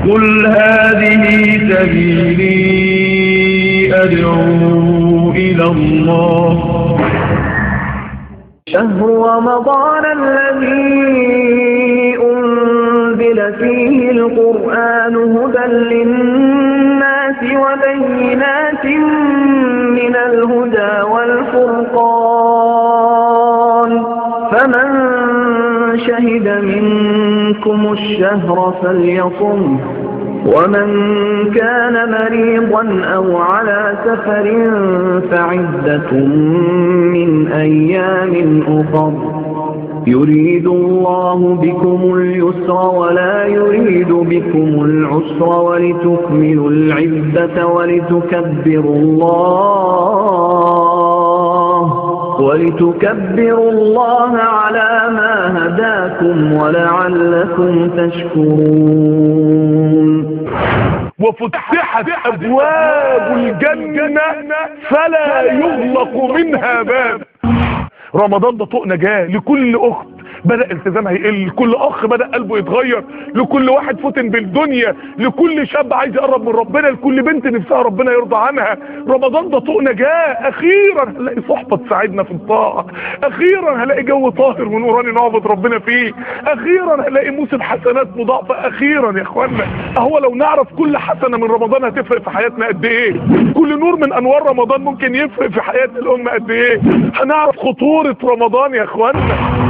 قل هذه سبيلي أدعو إلى الله شهر رمضان الذي أنزل فيه القرآن هدى للناس وبينات من الهدى والفرقان فمن شهد منكم الشهر فليصم ومن كان مريضا أو على سفر فعدة من أيام أخر يريد الله بكم اليسر ولا يريد بكم العسر ولتكملوا العدة ولتكبروا الله ولتكبروا الله على ما هداكم ولعلكم تشكرون وفتحت ابواب الجنة فلا يغلق منها باب رمضان ده طوق نجاة لكل اخت بدأ التزامها يقل لكل اخ بدأ قلبه يتغير لكل واحد فتن بالدنيا لكل شاب عايز يقرب من ربنا لكل بنت نفسها ربنا يرضى عنها رمضان ده طوق نجاة اخيرا هنلاقي صحبة تساعدنا في الطاعة اخيرا هنلاقي جو طاهر ونوراني نعبد ربنا فيه اخيرا هنلاقي موسم حسنات مضاعفة اخيرا يا اخوانا اهو لو نعرف كل حسنة من رمضان هتفرق في حياتنا قد ايه كل نور من انوار رمضان ممكن يفرق في حياة الامة قد ايه هنعرف خطورة رمضان يا اخوانا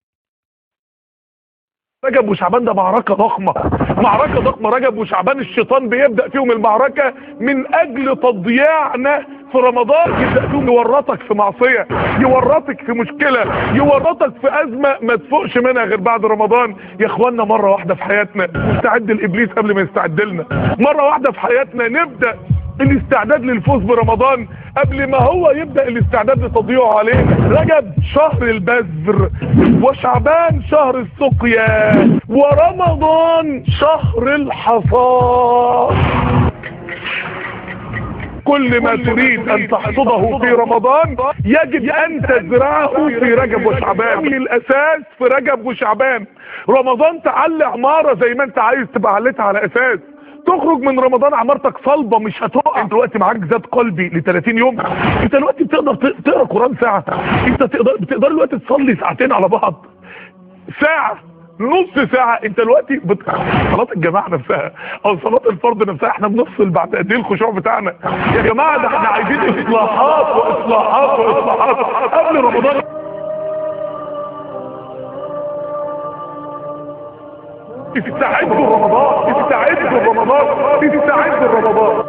رجب وشعبان ده معركة ضخمة معركة ضخمة رجب وشعبان الشيطان بيبدأ فيهم المعركة من اجل تضييعنا في رمضان يبدأ فيهم يورطك في معصية يورطك في مشكلة يورطك في ازمة ما تفوقش منها غير بعد رمضان يا اخوانا مرة واحدة في حياتنا نستعد لابليس قبل ما يستعد لنا مرة واحدة في حياتنا نبدأ الاستعداد للفوز برمضان قبل ما هو يبدأ الاستعداد لتضييعه علينا رجب شهر البذر وشعبان شهر السقيا ورمضان شهر الحصاد كل ما تريد ان تحصده في رمضان يجب ان تزرعه في رجب وشعبان الاساس في رجب وشعبان رمضان تعلي عمارة زي ما انت عايز تبقى عليتها على اساس تخرج من رمضان عمارتك صلبة مش هتقع انت دلوقتي معاك زاد قلبي ل 30 يوم انت دلوقتي بتقدر تقرا قران ساعة انت تقدر بتقدر دلوقتي تصلي ساعتين على بعض ساعة نص ساعة انت دلوقتي بت... صلاة الجماعة نفسها او صلاة الفرض نفسها احنا بنفصل بعد قد ايه الخشوع بتاعنا يا جماعة ده احنا عايزين اصلاحات واصلاحات واصلاحات قبل رمضان تستعدوا رمضان تستعدوا رمضان تستعدوا رمضان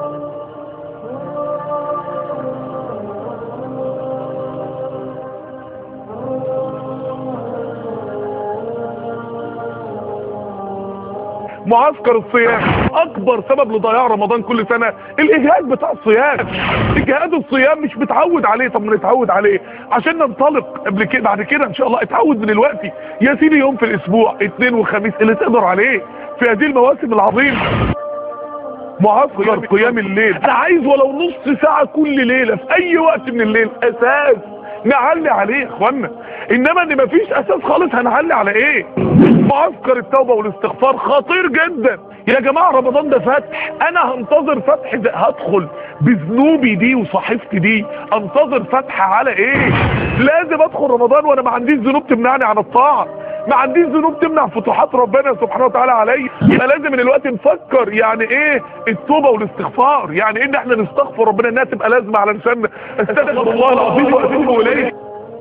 معسكر الصيام اكبر سبب لضياع رمضان كل سنة الاجهاد بتاع الصيام اجهاد الصيام مش متعود عليه طب ما نتعود عليه عشان ننطلق قبل كده بعد كده ان شاء الله اتعود من الوقت يا سيدي يوم في الاسبوع اثنين وخميس اللي تقدر عليه في هذه المواسم العظيمة معسكر قيام الليل انا عايز ولو نص ساعة كل ليلة في اي وقت من الليل اساس نعلي عليه يا اخوانا انما ان مفيش اساس خالص هنعلي على ايه معسكر التوبة والاستغفار خطير جدا يا جماعة رمضان ده فتح انا هنتظر فتح ده هدخل بذنوبي دي وصحيفتي دي انتظر فتح على ايه لازم ادخل رمضان وانا ما عنديش ذنوب تمنعني عن الطاعة ما عنديش ذنوب تمنع فتوحات ربنا سبحانه وتعالى عليا يبقى لازم من الوقت نفكر يعني ايه التوبه والاستغفار يعني ايه ان احنا نستغفر ربنا انها تبقى لازمه على لساننا استغفر الله العظيم واتوب اليه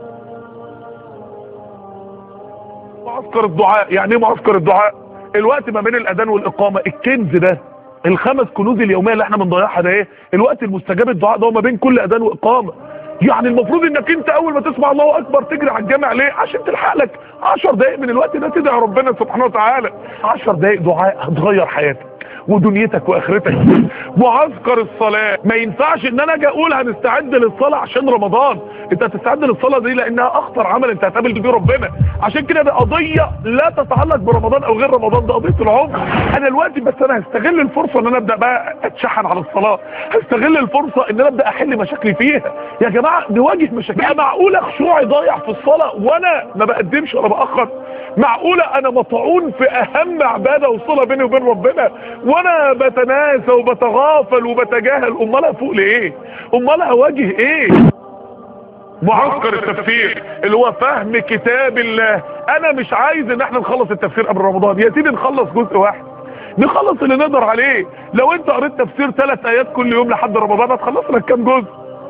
معسكر الدعاء يعني ايه معسكر الدعاء الوقت ما بين الاذان والاقامه الكنز ده الخمس كنوز اليوميه اللي احنا بنضيعها ده ايه الوقت المستجاب الدعاء ده هو ما بين كل اذان واقامه يعني المفروض انك انت اول ما تسمع الله اكبر تجري على الجامع ليه عشان تلحق لك 10 دقايق من الوقت ده تدعي ربنا سبحانه وتعالى 10 دقايق دعاء هتغير حياتك ودنيتك واخرتك معسكر الصلاة ما ينفعش ان انا اجي اقول هنستعد للصلاة عشان رمضان انت هتستعد للصلاة دي لانها اخطر عمل انت هتقابل بيه ربنا عشان كده ده قضية لا تتعلق برمضان او غير رمضان ده قضية العمر انا دلوقتي بس انا هستغل الفرصه ان انا ابدا بقى اتشحن على الصلاه هستغل الفرصه ان انا ابدا احل مشاكلي فيها يا جماعه نواجه مشاكل بقى معقوله خشوعي ضايع في الصلاه وانا ما بقدمش ولا باخر معقوله انا مطعون في اهم عباده وصله بيني وبين ربنا وانا بتناسى وبتغافل وبتجاهل امال افوق لايه امال هواجه ايه معسكر التفسير اللي هو فهم كتاب الله انا مش عايز ان احنا نخلص التفسير قبل رمضان يا سيدي نخلص جزء واحد نخلص اللي نقدر عليه لو انت قريت تفسير ثلاث ايات كل يوم لحد رمضان هتخلص لك كام جزء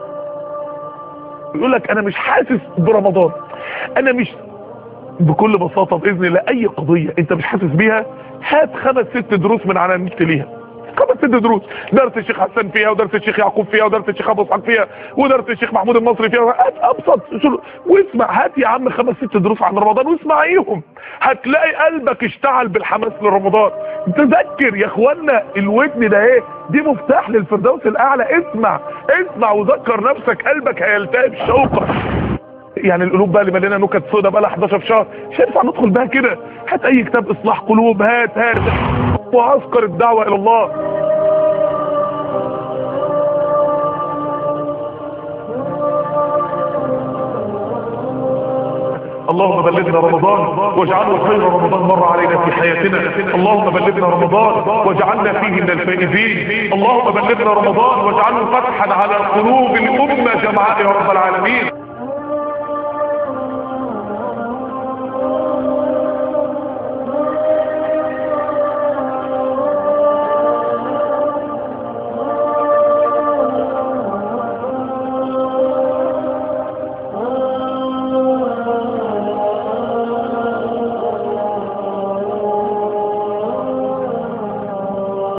يقول لك انا مش حاسس برمضان انا مش بكل بساطة باذن الله اي قضية انت مش حاسس بيها هات خمس ست دروس من على النت ليها خمس ست دروس درس الشيخ حسن فيها ودرس الشيخ يعقوب فيها ودرس الشيخ ابو اسحاق فيها ودرس الشيخ محمود المصري فيها هات ابسط شو- واسمع هات يا عم خمس ست دروس عن رمضان واسمعيهم هتلاقي قلبك اشتعل بالحماس لرمضان تذكر يا اخوانا الودن ده ايه دي مفتاح للفردوس الاعلى اسمع اسمع وذكر نفسك قلبك هيلتهب شوقا يعني القلوب بقى اللي مليانه نكت سودا بقى لها 11 شهر مش هينفع ندخل بها كده هات اي كتاب اصلاح قلوب هات هات معسكر الدعوه الى الله اللهم بلغنا رمضان واجعله خير رمضان مر علينا في حياتنا اللهم بلغنا رمضان واجعلنا فيه من الفائزين اللهم بلغنا رمضان واجعله فتحا على قلوب الامه جمعاء يا رب العالمين